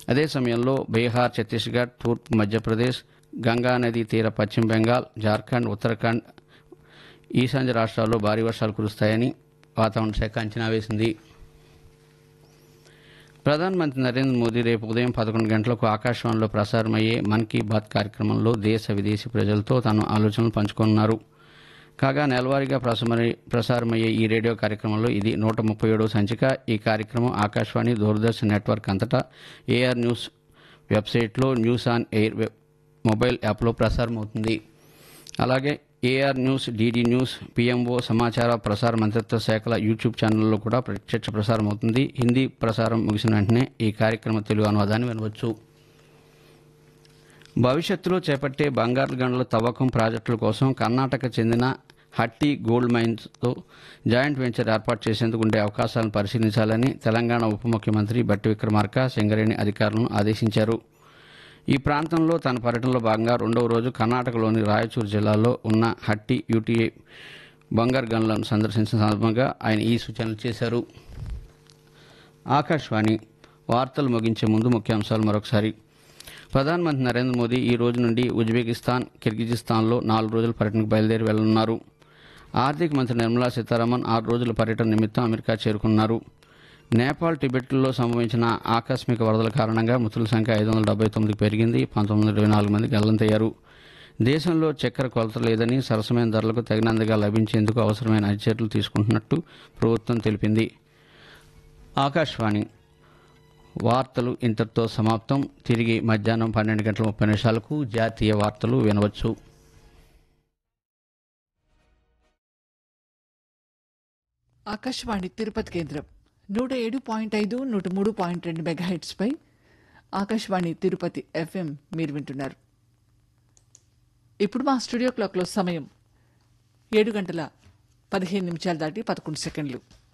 అదే సమయంలో బీహార్ ఛత్తీస్గఢ్ తూర్పు మధ్యప్రదేశ్ గంగా నది తీర పశ్చిమ బెంగాల్ జార్ఖండ్ ఉత్తరాఖండ్ ఈశాన్య రాష్ట్రాల్లో భారీ వర్షాలు కురుస్తాయని వాతావరణ శాఖ అంచనా వేసింది ప్రధానమంత్రి నరేంద్ర మోదీ రేపు ఉదయం పదకొండు గంటలకు ఆకాశవాణిలో ప్రసారమయ్యే మన్ కీ బాత్ కార్యక్రమంలో దేశ విదేశీ ప్రజలతో తన ఆలోచనలు పంచుకోనున్నారు కాగా నెలవారీగా ప్రసారమయ్యే ప్రసారమయ్యే ఈ రేడియో కార్యక్రమంలో ఇది నూట ముప్పై ఏడవ సంచిక ఈ కార్యక్రమం ఆకాశవాణి దూరదర్శన్ నెట్వర్క్ అంతటా ఏఆర్ న్యూస్ వెబ్సైట్లో news on air web mobile యాప్లో ప్రసారమవుతుంది అలాగే AIR news DD news PMO సమాచార ప్రసార మంత్రిత్వ శాఖల యూట్యూబ్ ఛానల్లో కూడా ప్రత్యక్ష ప్రసారం అవుతుంది హిందీ ప్రసారం ముగిసిన వెంటనే ఈ కార్యక్రమ తెలుగు అనువాదాన్ని వినవచ్చు భవిష్యత్తులో చేపట్టే బంగారు గనుల తవ్వకం ప్రాజెక్టుల కోసం కర్ణాటక చెందిన హట్టి గోల్డ్ మైన్స్తో జాయింట్ వెంచర్ ఏర్పాటు చేసేందుకు ఉండే అవకాశాలను పరిశీలించాలని తెలంగాణ ఉప ముఖ్యమంత్రి బట్టి విక్రమార్క సింగరేణి అధికారులను ఆదేశించారు ఈ ప్రాంతంలో తన పర్యటనలో భాగంగా రెండవ రోజు కర్ణాటకలోని రాయచూరు జిల్లాలో ఉన్న హట్టి యూటీఏ బంగారు గనులను సందర్శించిన సందర్భంగా ఆయన ఈ సూచనలు చేశారు ఆకాశవాణి వార్తలు ముగించే ముందు ముఖ్యాంశాలు మరొకసారి ప్రధానమంత్రి నరేంద్ర మోదీ ఈ రోజు నుండి ఉజ్బెకిస్తాన్ కిర్గిజిస్తాన్లో నాలుగు రోజుల పర్యటనకు బయలుదేరి వెళ్లనున్నారు ఆర్థిక మంత్రి నిర్మలా సీతారామన్ ఆరు రోజుల పర్యటన నిమిత్తం అమెరికా చేరుకున్నారు నేపాల్ టిబెట్లో సంభవించిన ఆకస్మిక వరదల కారణంగా మృతుల సంఖ్య ఐదు వందల డెబ్బై తొమ్మిదికి పెరిగింది పంతొమ్మిది వందల ఇరవై నాలుగు మంది గల్లంతయ్యారు దేశంలో చక్కెర కొలత లేదని సరసమైన ధరలకు తగినంతగా లభించేందుకు అవసరమైన అన్ని చర్యలు తీసుకుంటున్నట్టు ప్రభుత్వం తెలిపింది ఆకాశవాణి వార్తలు ఇంతటితో సమాప్తం తిరిగి మధ్యాహ్నం పన్నెండు గంటల ముప్పై నిమిషాలకు జాతీయ వార్తలు వినవచ్చు ఆకాశవాణి తిరుపతి కేంద్రం నూట ఏడు పాయింట్ ఐదు నూట మూడు పాయింట్ రెండు మెగాహెట్స్పై ఆకాశవాణి తిరుపతి ఎఫ్ఎం మీరు వింటున్నారు ఇప్పుడు మా స్టూడియో క్లాక్లో సమయం ఏడు గంటల పదిహేను నిమిషాలు దాటి పదకొండు సెకండ్లు